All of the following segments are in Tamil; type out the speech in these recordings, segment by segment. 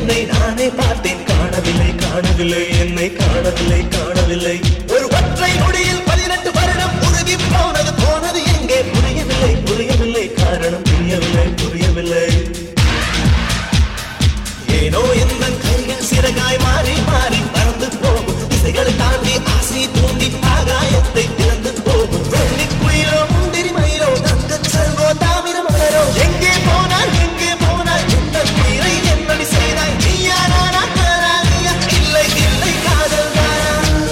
என்னை நானே பார்த்தேன் காணவில்லை காணவில்லை என்னை காணவில்லை காணவில்லை ஒரு ஒற்றை நொடியில் பதினெட்டு வருடம் உருகி போனது போனது எங்கே புரியவில்லை புரியவில்லை காரணம் புரியவில்லை புரியவில்லை ஏனோ எந்த கைகள் சிறகாய் மாறி மாறி பறந்து போகும் இசைகளை தாண்டி ஆசை தூண்டி ஆகாயத்தை திறந்து போகும் வெள்ளி குயிலோ முந்திரி மயிலோ தங்க செல்வோ தாமிர மலரோ எங்கே போனாய் எங்கே போனாய் இந்த குயிலை என்னடி செய்தாய் நீயா நானா நானா நீயா இல்லை இல்லை காதல் தானா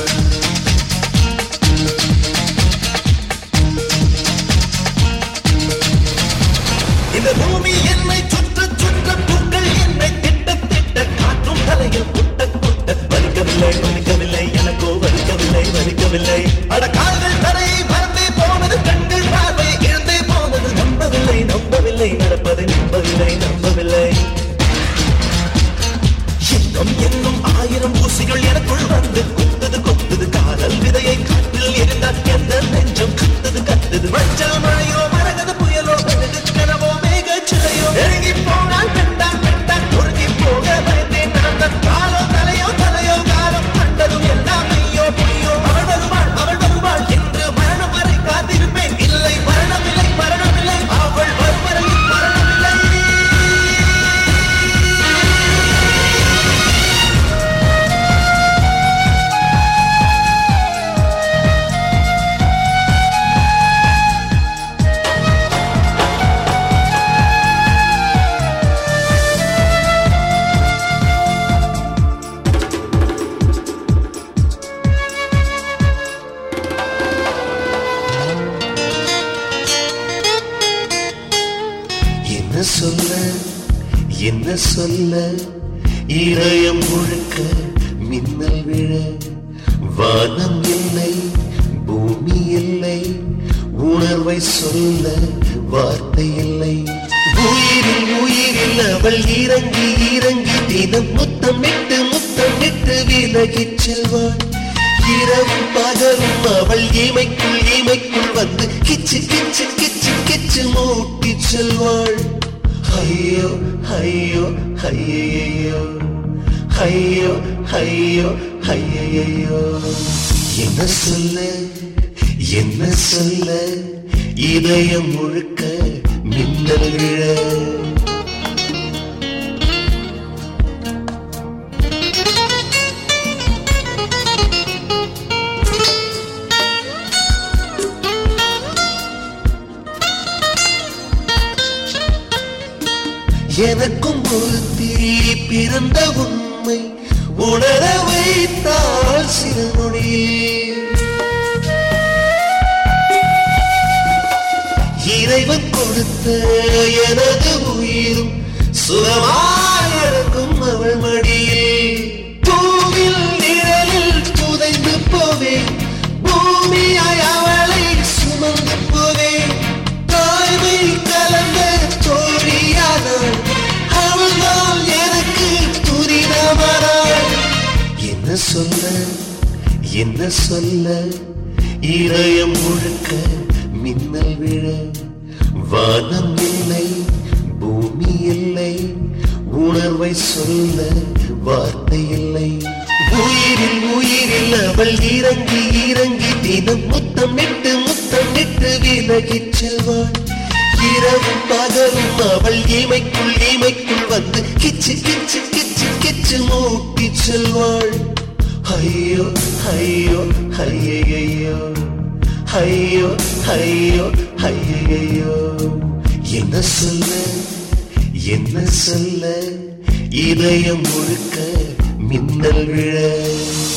இந்த பூமி என்னை சுற்ற சுற்ற பூக்கள் என்னை திட்ட திட்ட காற்றும் தலையில் குட்ட குட்ட வலிக்கவில்லை வலிக்கவில்லை எனக்கோ வலிக்கவில்லை வலிக்கவில்லை அட கால்கள் தரையை மறந்தே போனது கண்கள் பார்வை இழந்தே போனது நம்பவில்லை நம்பவில்லை நடப்பதை நம்பவில்லை நம்பவில்லை இன்னும் என்னும் ஆயிரம் ஊசிகள் எனக்குள் வந்து குத்துது குத்துது காதல் விதையை காற்றில் எரிந்தால் எந்த நெஞ்சம் கத்துது கத்துது மஞ்சள் மழையோ மரகத புயலோ மெழுகு கனவோ மேக சிலையோ நெருங்கி போனால் பெண்டான் பெண்டான் ஒருங்கி போக பயந்தேன் நான் தான் காலோ தலையோ தலையோ காலம் கண்டதும் எல்லாம் ஐயோ பொய்யோ அவள் வருவாள் அவள் வருவாள் என்று மரணம் வரை காத்திருப்பேன் இல்லை மரணமில்லை மரணமில்லை அவள் வரும் வரையில் மரணமில்லை என்ன சொல்ல என்ன சொல்ல இதயம் முழுக்க மின்னல் விழ வானம் இல்லை பூமி இல்லை உணர்வை சொல்ல வார்த்தை இல்லை உயிரில் உயிரில் அவள் இறங்கி இறங்கி தினம் முத்தமிட்டு முத்தமிட்டு விலகிச் செல்வாள் இரவும் பகலும் அவள் இமைக்குள் இமைக்குள் வந்து கிச்சு கிச்சு கிச்சு கிச்சு மூட்டி செல்வாள் ஐயோ ஐயோ ஐயையோ ஐயோ ஐயோ ஐயையோ என்ன சொல்ல என்ன சொல்ல இதயம் முழுக்க மின்னல் விழ எனக்கும் ஒரு திரி பிறந்த உண்மை உணர வைத்தால் சில நொடியில் இறைவன் கொடுத்த எனது உயிரும் சுகமாயிருக்கும் அவள் மடியில் பூவில் நிழலில் புதைந்து போவேன் பூமியாய் அவளை சுமந்து போவேன் தாய்மை கலந்த தோழியானாள் அவள்தான் எனக்கு துரிதமானாள் என்ன சொல்ல என்ன சொல்ல இதயம் முழுக்க மின்னல் விழ வானம் இல்லை பூமி இல்லை உணர்வை சொல்ல வார்த்தை இல்லை உயிரில் உயிரில் அவள் இறங்கி இறங்கி தினம் முத்தமிட்டு முத்தமிட்டு விலகிச் செல்வாள் இரவும் பகலும் அவள் இமைக்குள் இமைக்குள் வந்து கிச்சு கிச்சு கிச்சு கிச்சு மூட்டி செல்வாள் ஐயோ ஐயோ ஐயையோ ஐயோ ஐயோ ஐயையோ என்ன சொல்ல என்ன சொல்ல இதயம் முழுக்க மின்னல் விழ